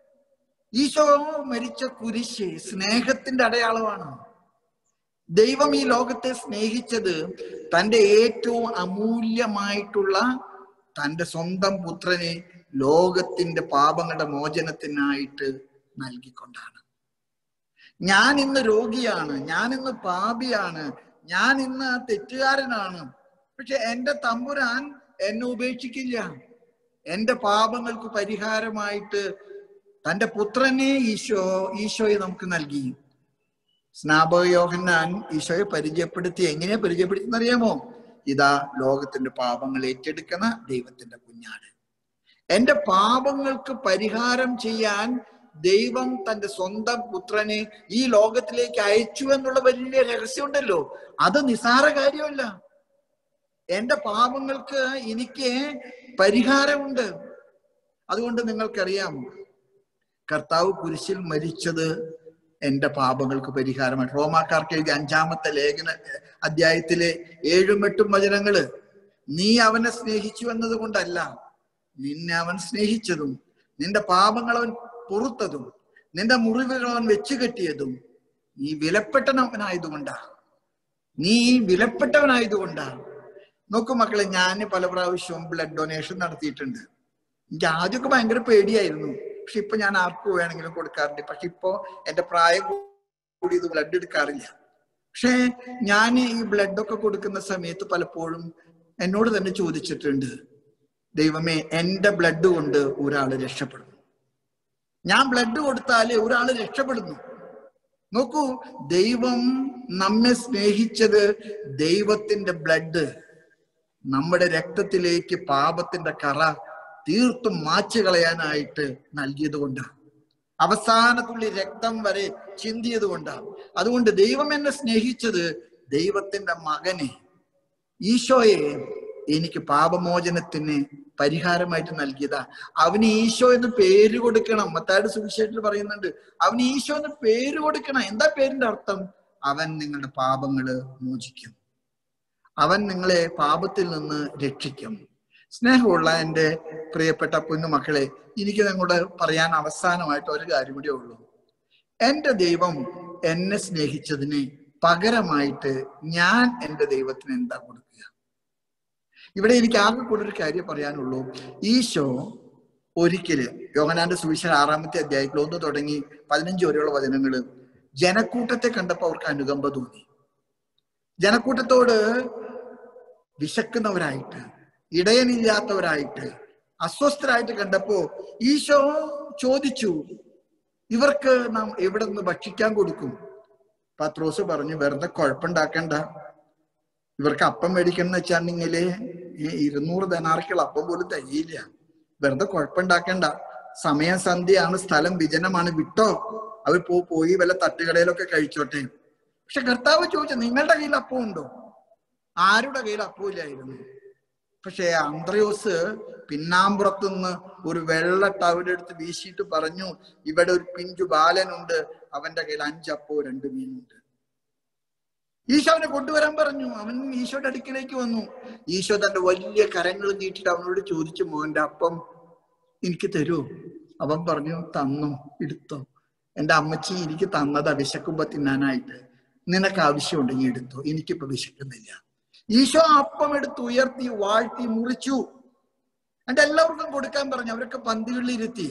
ഈശോ മരിച്ച കുരിശ് സ്നേഹത്തിന്റെ അടയാളമാണ് ദൈവം ഈ ലോകത്തെ സ്നേഹിച്ചത് തന്റെ ഏറ്റവും അമൂല്യമായിട്ടുള്ള തന്റെ സ്വന്തം പുത്രനെ ലോകത്തിന്റെ പാപങ്ങളുടെ മോചനത്തിനായിട്ട് നൽകിക്കൊണ്ടാണ് ഞാൻ ഇന്ന് രോഗിയാണ് ഞാൻ ഇന്ന് പാപിയാണ് ഞാൻ ഇന്ന് തെറ്റുകാരനാണ് പക്ഷെ എന്റെ തമ്പുരാൻ എന്നെ ഉപേക്ഷിക്കില്ല എന്റെ പാപങ്ങൾക്ക് പരിഹാരമായിട്ട് തന്റെ പുത്രനെ ഈശോ ഈശോയെ നമുക്ക് നൽകി സ്നാപകയോഹന്നാൻ ഈശോയെ പരിചയപ്പെടുത്തി എങ്ങനെയാ പരിചയപ്പെടുത്തുന്ന അറിയാമോ ഇതാ ലോകത്തിന്റെ പാപങ്ങൾ ഏറ്റെടുക്കുന്ന ദൈവത്തിന്റെ കുഞ്ഞാട് എന്റെ പാപങ്ങൾക്ക് പരിഹാരം ചെയ്യാൻ ദൈവം തന്റെ സ്വന്തം പുത്രനെ ഈ ലോകത്തിലേക്ക് അയച്ചു എന്നുള്ള വലിയ രഹസ്യമുണ്ടല്ലോ അത് നിസാര കാര്യമല്ല എന്റെ പാപങ്ങൾക്ക് എനിക്ക് പരിഹാരമുണ്ട് അതുകൊണ്ട് നിങ്ങൾക്കറിയാം കർത്താവ് കുരിശിൽ മരിച്ചത് എന്റെ പാപങ്ങൾക്ക് പരിഹാരമാണ് റോമാക്കാർക്ക് എഴുതിയ അഞ്ചാമത്തെ ലേഖന അധ്യായത്തിലെ ഏഴും എട്ടും വചനങ്ങള് നീ അവനെ സ്നേഹിച്ചു എന്നത് കൊണ്ടല്ല നിന്നെ അവൻ സ്നേഹിച്ചതും നിന്റെ പാപങ്ങൾ അവൻ പൊറുത്തതും നിന്റെ മുറിവുകൾ അവൻ വെച്ചു കെട്ടിയതും നീ വിലപ്പെട്ടവനായതുകൊണ്ടാ നീ വിലപ്പെട്ടവനായതുകൊണ്ടാ നോക്കൂ മക്കളെ ഞാൻ പല പ്രാവശ്യവും ബ്ലഡ് ഡൊണേഷൻ നടത്തിയിട്ടുണ്ട് എനിക്ക് ആദ്യമൊക്കെ ഭയങ്കര പേടിയായിരുന്നു പക്ഷെ ഇപ്പൊ ഞാൻ ആർക്ക് വേണമെങ്കിലും കൊടുക്കാറുണ്ട് പക്ഷെ ഇപ്പോ എന്റെ പ്രായം കൂടി ഇത് ബ്ലഡ് എടുക്കാറില്ല പക്ഷെ ഞാൻ ഈ ബ്ലഡ് ഒക്കെ കൊടുക്കുന്ന സമയത്ത് പലപ്പോഴും എന്നോട് തന്നെ ചോദിച്ചിട്ടുണ്ട് ദൈവമേ എന്റെ ബ്ലഡ് കൊണ്ട് ഒരാൾ രക്ഷപ്പെടുന്നു ഞാൻ ബ്ലഡ് കൊടുത്താല് ഒരാൾ രക്ഷപ്പെടുന്നു നോക്കൂ ദൈവം നമ്മെ സ്നേഹിച്ചത് ദൈവത്തിന്റെ ബ്ലഡ് നമ്മുടെ രക്തത്തിലേക്ക് പാപത്തിന്റെ കറ തീർത്തും മാച്ചു കളയാനായിട്ട് നൽകിയത് കൊണ്ടാണ് അവസാനത്തുള്ളി രക്തം വരെ ചിന്തിയത് കൊണ്ടാണ് അതുകൊണ്ട് ദൈവം എന്നെ സ്നേഹിച്ചത് ദൈവത്തിന്റെ മകനെ ഈശോയെ എനിക്ക് പാപമോചനത്തിന് പരിഹാരമായിട്ട് നൽകിയതാ അവന് ഈശോ എന്ന് പേര് കൊടുക്കണം മത്തായുടെ സുവിശേഷത്തിൽ പറയുന്നുണ്ട് അവന് ഈശോ എന്ന് പേര് കൊടുക്കണം എന്താ പേരിന്റെ അർത്ഥം അവൻ നിങ്ങളുടെ പാപങ്ങള് മോചിക്കും അവൻ നിങ്ങളെ പാപത്തിൽ നിന്ന് രക്ഷിക്കും സ്നേഹമുള്ള എൻ്റെ പ്രിയപ്പെട്ട പൊന്നുമക്കളെ എനിക്ക് നിങ്ങളോട് പറയാൻ അവസാനമായിട്ട് ഒരു കാര്യം കൂടിയേ ഉള്ളൂ എൻ്റെ ദൈവം എന്നെ സ്നേഹിച്ചതിന് പകരമായിട്ട് ഞാൻ എൻ്റെ ദൈവത്തിന് എന്താ കൊടുക്കുക ഇവിടെ എനിക്ക് ആകെ കൂടെ ഒരു കാര്യം പറയാനുള്ളൂ ഈശോ ഒരിക്കല് യോഹനാന്റെ സുവിശേഷ ആറാമത്തെ അധ്യായത്തിൽ ഒന്ന് തുടങ്ങി പതിനഞ്ച് വരെയുള്ള വചനങ്ങള് ജനക്കൂട്ടത്തെ കണ്ടപ്പോൾ അവർക്ക് അനുകമ്പ തോന്നി ജനക്കൂട്ടത്തോട് വിശക്കുന്നവരായിട്ട് ഇടയനില്ലാത്തവരായിട്ട് അസ്വസ്ഥരായിട്ട് കണ്ടപ്പോ ഈശോ ചോദിച്ചു ഇവർക്ക് നാം എവിടെ നിന്ന് ഭക്ഷിക്കാൻ കൊടുക്കും പത്രോസ് പറഞ്ഞു വെറുതെ കുഴപ്പമുണ്ടാക്കണ്ട ഇവർക്ക് അപ്പം മേടിക്കണം എന്ന് വെച്ചാണെങ്കില് ഇരുന്നൂറ് ധനാർക്കുള്ള അപ്പം പോലും തികയില്ല വെറുതെ കുഴപ്പമുണ്ടാക്കണ്ട സമയം സന്ധ്യയാണ് സ്ഥലം വിജനമാണ് വിട്ടോ അവർ പോ പോയി വല്ല തട്ടുകടയിലൊക്കെ കഴിച്ചോട്ടെ പക്ഷെ കർത്താവ് ചോദിച്ചു നിങ്ങളുടെ കയ്യിൽ അപ്പം ഉണ്ടോ ആരുടെ കയ്യിൽ അപ്പമില്ലായിരുന്നു പക്ഷെ അന്ത്രയോസ് പിന്നാമ്പുറത്ത് നിന്ന് ഒരു വെള്ള ടവൽ എടുത്ത് വീശിയിട്ട് പറഞ്ഞു ഇവിടെ ഒരു പിഞ്ചു ബാലനുണ്ട് അവന്റെ കയ്യിൽ അഞ്ചപ്പോ രണ്ട് മീനുണ്ട് ഈശോ അവനെ കൊണ്ടുവരാൻ പറഞ്ഞു അവൻ ഈശോയുടെ അടുക്കിലേക്ക് വന്നു ഈശോ തന്റെ വലിയ കരങ്ങൾ നീട്ടിട്ട് അവനോട് ചോദിച്ചു മോന്റെ അപ്പം എനിക്ക് തരൂ അവൻ പറഞ്ഞു തന്നു എടുത്തോ എന്റെ അമ്മച്ചി എനിക്ക് തന്നതാ വിശക്കുമ്പോ തിന്നാനായിട്ട് നിനക്ക് ആവശ്യമുണ്ടെങ്കിൽ എടുത്തോ എനിക്കിപ്പോ വിശക്കുന്നില്ല ഈശോ അപ്പം എടുത്ത് ഉയർത്തി വാഴ്ത്തി മുറിച്ചു എന്നിട്ട് എല്ലാവർക്കും കൊടുക്കാൻ പറഞ്ഞു അവരൊക്കെ പന്തികളിൽ ഇരുത്തി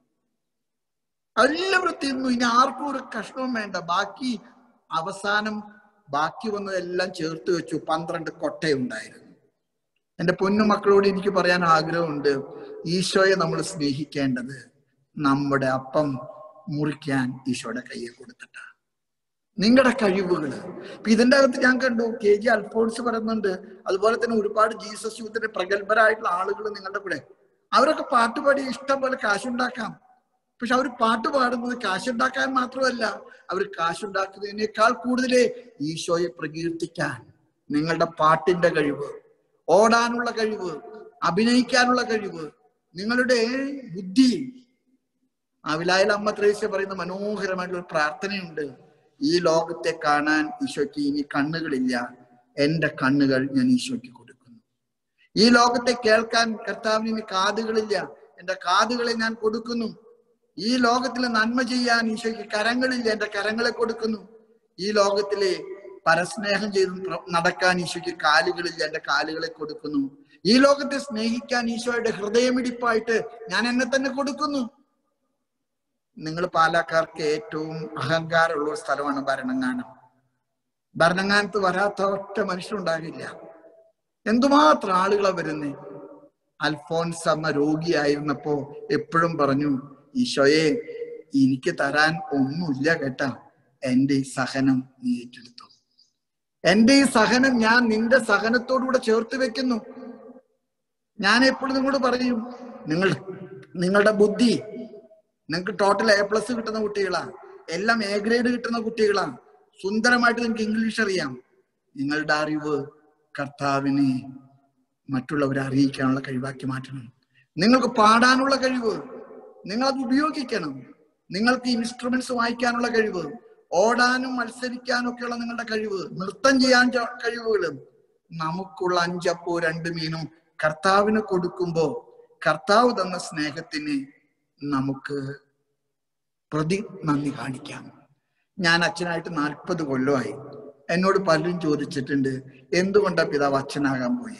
എല്ലാവരും തിന്നു ഇനി ആർക്കും ഒരു കഷ്ണവും വേണ്ട ബാക്കി അവസാനം ബാക്കി വന്നതെല്ലാം ചേർത്ത് വെച്ചു പന്ത്രണ്ട് കൊട്ടയുണ്ടായിരുന്നു എന്റെ പൊന്നു മക്കളോട് എനിക്ക് പറയാൻ ആഗ്രഹമുണ്ട് ഈശോയെ നമ്മൾ സ്നേഹിക്കേണ്ടത് നമ്മുടെ അപ്പം മുറിക്കാൻ ഈശോയുടെ കയ്യിൽ കൊടുത്തിട്ടാണ് നിങ്ങളുടെ കഴിവുകൾ ഇപ്പൊ ഇതിന്റെ അകത്ത് ഞാൻ കണ്ടു കെ ജി അൽഫോൺസ് പറയുന്നുണ്ട് അതുപോലെ തന്നെ ഒരുപാട് ജീസസ് യൂത്തിന്റെ പ്രഗത്ഭരായിട്ടുള്ള ആളുകൾ നിങ്ങളുടെ കൂടെ അവരൊക്കെ പാട്ട് പാടി ഇഷ്ടം പോലെ കാശുണ്ടാക്കാം പക്ഷെ അവർ പാട്ട് പാടുന്നത് കാശുണ്ടാക്കാൻ മാത്രമല്ല അവർ കാശുണ്ടാക്കുന്നതിനേക്കാൾ കൂടുതൽ ഈശോയെ പ്രകീർത്തിക്കാൻ നിങ്ങളുടെ പാട്ടിന്റെ കഴിവ് ഓടാനുള്ള കഴിവ് അഭിനയിക്കാനുള്ള കഴിവ് നിങ്ങളുടെ ബുദ്ധി അവിലായിൽ അമ്മ ത്രേസ്യ പറയുന്ന മനോഹരമായിട്ടുള്ള ഒരു പ്രാർത്ഥനയുണ്ട് ഈ ലോകത്തെ കാണാൻ ഈശോയ്ക്ക് ഇനി കണ്ണുകളില്ല എന്റെ കണ്ണുകൾ ഞാൻ ഈശോയ്ക്ക് കൊടുക്കുന്നു ഈ ലോകത്തെ കേൾക്കാൻ കർത്താവിന് ഇനി കാതുകളില്ല എന്റെ കാതുകളെ ഞാൻ കൊടുക്കുന്നു ഈ ലോകത്തിലെ നന്മ ചെയ്യാൻ ഈശോയ്ക്ക് കരങ്ങളില്ല എന്റെ കരങ്ങളെ കൊടുക്കുന്നു ഈ ലോകത്തിലെ പരസ്നേഹം ചെയ്ത് നടക്കാൻ ഈശോയ്ക്ക് കാലുകളില്ല എന്റെ കാലുകളെ കൊടുക്കുന്നു ഈ ലോകത്തെ സ്നേഹിക്കാൻ ഈശോയുടെ ഹൃദയമിടിപ്പായിട്ട് ഞാൻ എന്നെ തന്നെ കൊടുക്കുന്നു നിങ്ങൾ പാലക്കാർക്ക് ഏറ്റവും അഹങ്കാരമുള്ള ഒരു സ്ഥലമാണ് ഭരണങ്ങാനം ഭരണങ്ങാനത്ത് വരാത്ത ഒറ്റ മനുഷ്യരുണ്ടാകില്ല എന്തുമാത്രം ആളുകളാ വരുന്നേ അൽഫോൻസ് അമ്മ രോഗിയായിരുന്നപ്പോ എപ്പോഴും പറഞ്ഞു ഈശോയെ എനിക്ക് തരാൻ ഒന്നുമില്ല കേട്ടാ എന്റെ ഈ സഹനം നീ ഏറ്റെടുത്തു എന്റെ ഈ സഹനം ഞാൻ നിന്റെ സഹനത്തോടുകൂടെ ചേർത്ത് വെക്കുന്നു ഞാൻ എപ്പോഴും നിങ്ങളോട് പറയും നിങ്ങൾ നിങ്ങളുടെ ബുദ്ധി നിങ്ങൾക്ക് ടോട്ടൽ എ പ്ലസ് കിട്ടുന്ന കുട്ടികളാ എല്ലാം എ ഗ്രേഡ് കിട്ടുന്ന കുട്ടികളാ സുന്ദരമായിട്ട് നിങ്ങൾക്ക് ഇംഗ്ലീഷ് അറിയാം നിങ്ങളുടെ അറിവ് കർത്താവിനെ മറ്റുള്ളവരെ അറിയിക്കാനുള്ള കഴിവാക്കി മാറ്റണം നിങ്ങൾക്ക് പാടാനുള്ള കഴിവ് നിങ്ങൾ അത് ഉപയോഗിക്കണം നിങ്ങൾക്ക് ഇൻസ്ട്രുമെന്റ്സ് വായിക്കാനുള്ള കഴിവ് ഓടാനും മത്സരിക്കാനും ഒക്കെയുള്ള നിങ്ങളുടെ കഴിവ് നൃത്തം ചെയ്യാൻ കഴിവുകൾ നമുക്കുള്ള അഞ്ചപ്പോ രണ്ട് മീനും കർത്താവിന് കൊടുക്കുമ്പോ കർത്താവ് തന്ന സ്നേഹത്തിന് നമുക്ക് പ്രതി നന്ദി കാണിക്കാം ഞാൻ അച്ഛനായിട്ട് നാൽപ്പത് കൊല്ലമായി എന്നോട് പലരും ചോദിച്ചിട്ടുണ്ട് എന്തുകൊണ്ടാ പിതാവ് അച്ഛനാകാൻ പോയി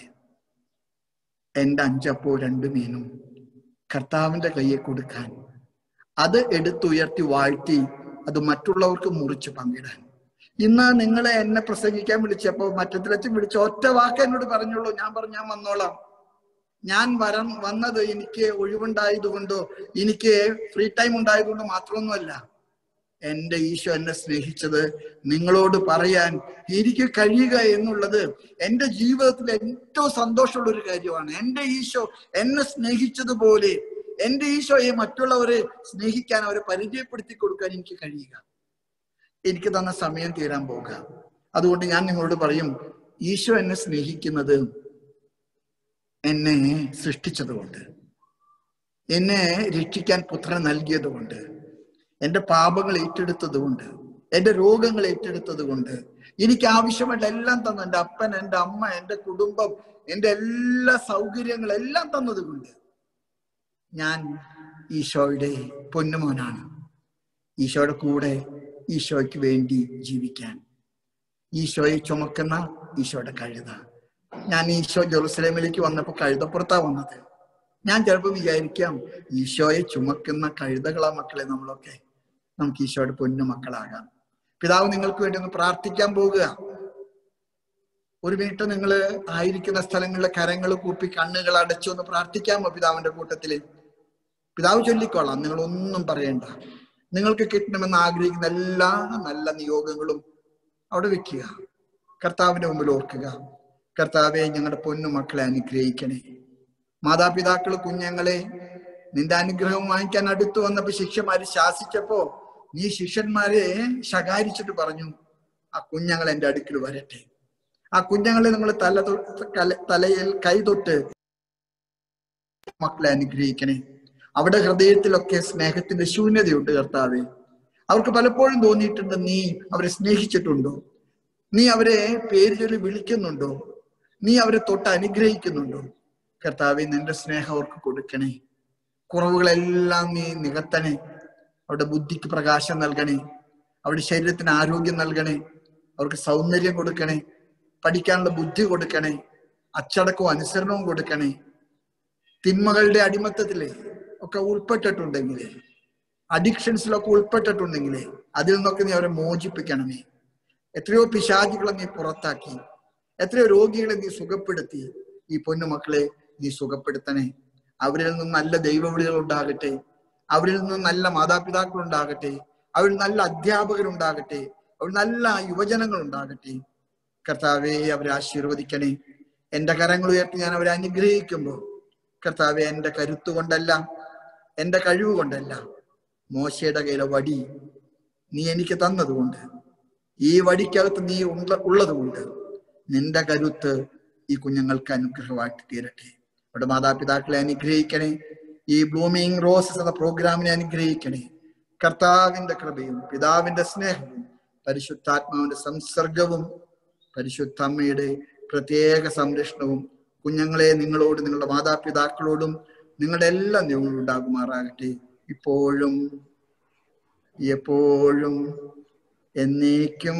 എന്റെ അഞ്ചപ്പോ രണ്ട് മീനും കർത്താവിന്റെ കയ്യെ കൊടുക്കാൻ അത് എടുത്തുയർത്തി വാഴ്ത്തി അത് മറ്റുള്ളവർക്ക് മുറിച്ച് പങ്കിടാൻ ഇന്ന് നിങ്ങളെ എന്നെ പ്രസംഗിക്കാൻ വിളിച്ചപ്പോ മറ്റത്തിലച്ചും വിളിച്ച ഒറ്റ വാക്ക് എന്നോട് പറഞ്ഞോളൂ ഞാൻ പറഞ്ഞു ഞാൻ വന്നോളാം ഞാൻ വരം വന്നത് എനിക്ക് ഒഴിവുണ്ടായതുകൊണ്ടോ എനിക്ക് ഫ്രീ ടൈം ഉണ്ടായതുകൊണ്ടോ മാത്രമൊന്നുമല്ല എന്റെ ഈശോ എന്നെ സ്നേഹിച്ചത് നിങ്ങളോട് പറയാൻ എനിക്ക് കഴിയുക എന്നുള്ളത് എന്റെ ജീവിതത്തിൽ ഏറ്റവും സന്തോഷമുള്ള ഒരു കാര്യമാണ് എന്റെ ഈശോ എന്നെ സ്നേഹിച്ചതുപോലെ എന്റെ ഈശോയെ മറ്റുള്ളവരെ സ്നേഹിക്കാൻ അവരെ പരിചയപ്പെടുത്തി കൊടുക്കാൻ എനിക്ക് കഴിയുക എനിക്ക് തന്ന സമയം തീരാൻ പോകുക അതുകൊണ്ട് ഞാൻ നിങ്ങളോട് പറയും ഈശോ എന്നെ സ്നേഹിക്കുന്നത് എന്നെ സൃഷ്ടിച്ചതുകൊണ്ട് എന്നെ രക്ഷിക്കാൻ പുത്രൻ നൽകിയതുകൊണ്ട് എന്റെ പാപങ്ങൾ ഏറ്റെടുത്തത് കൊണ്ട് എന്റെ രോഗങ്ങൾ ഏറ്റെടുത്തത് കൊണ്ട് എനിക്ക് ആവശ്യമായിട്ട് എല്ലാം തന്നു എൻ്റെ അപ്പൻ എൻ്റെ അമ്മ എൻ്റെ കുടുംബം എൻ്റെ എല്ലാ സൗകര്യങ്ങളും എല്ലാം തന്നത് കൊണ്ട് ഞാൻ ഈശോയുടെ പൊന്നുമോനാണ് ഈശോയുടെ കൂടെ ഈശോയ്ക്ക് വേണ്ടി ജീവിക്കാൻ ഈശോയെ ചുമക്കുന്ന ഈശോയുടെ കഴുത ഞാൻ ഈശോ ജെറുസലേമിലേക്ക് വന്നപ്പോൾ കഴുതപ്പുറത്താ വന്നത് ഞാൻ ചിലപ്പോൾ വിചാരിക്കാം ഈശോയെ ചുമക്കുന്ന കഴുതകളാ മക്കളെ നമ്മളൊക്കെ നമുക്ക് ഈശോയുടെ പൊന്നു മക്കളാകാം പിതാവ് നിങ്ങൾക്ക് വേണ്ടി ഒന്ന് പ്രാർത്ഥിക്കാൻ പോകുക ഒരു മിനിറ്റ് നിങ്ങൾ ആയിരിക്കുന്ന സ്ഥലങ്ങളിലെ കരങ്ങൾ കൂപ്പി കണ്ണുകൾ അടച്ചു ഒന്ന് പ്രാർത്ഥിക്കാമോ പിതാവിന്റെ കൂട്ടത്തില് പിതാവ് ചൊല്ലിക്കോളാം നിങ്ങൾ ഒന്നും പറയണ്ട നിങ്ങൾക്ക് കിട്ടണമെന്ന് ആഗ്രഹിക്കുന്ന എല്ലാ നല്ല നിയോഗങ്ങളും അവിടെ വെക്കുക കർത്താവിന്റെ മുമ്പിൽ ഓർക്കുക കർത്താവെ ഞങ്ങളുടെ പൊന്നു മക്കളെ അനുഗ്രഹിക്കണേ മാതാപിതാക്കൾ കുഞ്ഞുങ്ങളെ നിന്റെ അനുഗ്രഹം വാങ്ങിക്കാൻ അടുത്തു വന്നപ്പോ ശിഷ്യന്മാര് ശാസിച്ചപ്പോ നീ ശിഷ്യന്മാരെ ശകാരിച്ചിട്ട് പറഞ്ഞു ആ കുഞ്ഞുങ്ങൾ എന്റെ അടുക്കൽ വരട്ടെ ആ കുഞ്ഞുങ്ങളെ നമ്മൾ തല തൊ- കല- തലയിൽ കൈ തൊട്ട് മക്കളെ അനുഗ്രഹിക്കണേ അവിടെ ഹൃദയത്തിലൊക്കെ സ്നേഹത്തിന്റെ ശൂന്യതയുണ്ട് കർത്താവെ അവർക്ക് പലപ്പോഴും തോന്നിയിട്ടുണ്ട് നീ അവരെ സ്നേഹിച്ചിട്ടുണ്ടോ നീ അവരെ പേര് ചൊല്ലി വിളിക്കുന്നുണ്ടോ നീ അവരെ തൊട്ട് അനുഗ്രഹിക്കുന്നുണ്ടോ കർത്താവെ നിന്റെ സ്നേഹം അവർക്ക് കൊടുക്കണേ കുറവുകളെല്ലാം നീ നികത്തണേ അവരുടെ ബുദ്ധിക്ക് പ്രകാശം നൽകണേ അവരുടെ ശരീരത്തിന് ആരോഗ്യം നൽകണേ അവർക്ക് സൗന്ദര്യം കൊടുക്കണേ പഠിക്കാനുള്ള ബുദ്ധി കൊടുക്കണേ അച്ചടക്കവും അനുസരണവും കൊടുക്കണേ തിന്മകളുടെ അടിമത്തത്തില് ഒക്കെ ഉൾപ്പെട്ടിട്ടുണ്ടെങ്കിൽ അഡിക്ഷൻസിലൊക്കെ ഉൾപ്പെട്ടിട്ടുണ്ടെങ്കിൽ അതിൽ നിന്നൊക്കെ നീ അവരെ മോചിപ്പിക്കണമേ എത്രയോ പിശാചികളെ നീ പുറത്താക്കി എത്രയോ രോഗികളെ നീ സുഖപ്പെടുത്തി ഈ പൊന്നുമക്കളെ നീ സുഖപ്പെടുത്തണേ അവരിൽ നിന്ന് നല്ല ദൈവവിളികൾ ഉണ്ടാകട്ടെ അവരിൽ നിന്ന് നല്ല മാതാപിതാക്കൾ ഉണ്ടാകട്ടെ അവരിൽ നല്ല അധ്യാപകരുണ്ടാകട്ടെ അവർ നല്ല യുവജനങ്ങൾ ഉണ്ടാകട്ടെ കർത്താവെ അവരെ ആശീർവദിക്കണേ എന്റെ കരങ്ങൾ ഉയർത്തി ഞാൻ അവരെ അനുഗ്രഹിക്കുമ്പോൾ കർത്താവെ എന്റെ കരുത്ത് കൊണ്ടല്ല എന്റെ കഴിവ് കൊണ്ടല്ല മോശയുടെ കയ്യിലെ വടി നീ എനിക്ക് തന്നതുകൊണ്ട് ഈ വടിക്കകത്ത് നീ ഉള്ള ഉള്ളതുകൊണ്ട് നിന്റെ കരുത്ത് ഈ കുഞ്ഞുങ്ങൾക്ക് അനുഗ്രഹമായിട്ട് തീരട്ടെ അവിടെ മാതാപിതാക്കളെ അനുഗ്രഹിക്കണേ ഈ ബ്ലൂമിങ് റോസസ് എന്ന പ്രോഗ്രാമിനെ അനുഗ്രഹിക്കണേ കർത്താവിന്റെ കൃപയും പിതാവിന്റെ സ്നേഹവും പരിശുദ്ധാത്മാവിന്റെ സംസർഗവും പരിശുദ്ധ അമ്മയുടെ പ്രത്യേക സംരക്ഷണവും കുഞ്ഞുങ്ങളെ നിങ്ങളോട് നിങ്ങളുടെ മാതാപിതാക്കളോടും നിങ്ങളുടെ എല്ലാ നിയമങ്ങളും ഉണ്ടാകുമാറാകട്ടെ ഇപ്പോഴും എപ്പോഴും എന്നേക്കും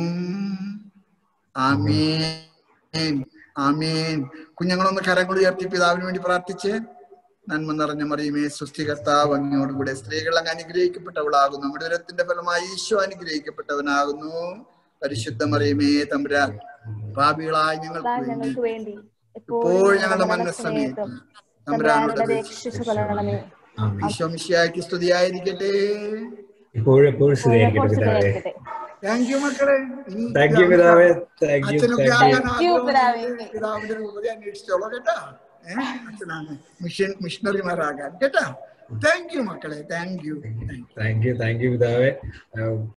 ആമേൻ ആമേൻ കുഞ്ഞുങ്ങളൊന്ന് കരങ്ങൾ ഉയർത്തി പിതാവിന് വേണ്ടി പ്രാർത്ഥിച്ച് നന്മ നിറഞ്ഞ മറിയുമേ സുസ്ഥി കർത്താവ് അങ്ങയോടുകൂടെ സ്ത്രീകൾ അങ്ങ് അനുഗ്രഹിക്കപ്പെട്ടവളാകുന്നു നമ്മുടെ ഉരത്തിന്റെ ഫലമായി ഈശോ അനുഗ്രഹിക്കപ്പെട്ടവനാകുന്നു പരിശുദ്ധ മറിയുമേ തമ്പുരാൻ പാപികളായ ഞങ്ങൾക്ക് വേണ്ടി ഞങ്ങൾക്ക് വേണ്ടി ഇപ്പോൾ ഞങ്ങളുടെ മരണസമയത്ത് തമ്പുരാനോട് തമ്പുരാനോട് അപേക്ഷിച്ചു കൊള്ളണമേ ആമേൻ. ഈശോ മിശിയാക്കി സ്തുതിയായിരിക്കട്ടെ ഇപ്പോഴും എപ്പോഴും സ്തുതിയായിരിക്കട്ടെ പിതാവേ ഇപ്പോഴത്തെ താങ്ക് യു മക്കളെ ഇനി താങ്ക് യു പിതാവേ താങ്ക് യു അച്ഛനൊക്കെ താങ്ക് യു ആകാൻ Thank you, ആഗ്രഹമുണ്ടെങ്കിൽ പിതാവേ. പിതാവിന്റെ രൂപത അന്വേഷിച്ചോളാം കേട്ടാ ഏഹ് അച്ഛനാണ് മിഷൻ മിഷണറിമാരാകാൻ കേട്ടാ താങ്ക് യു മക്കളെ thank you thank you thank you thank you പിതാവേ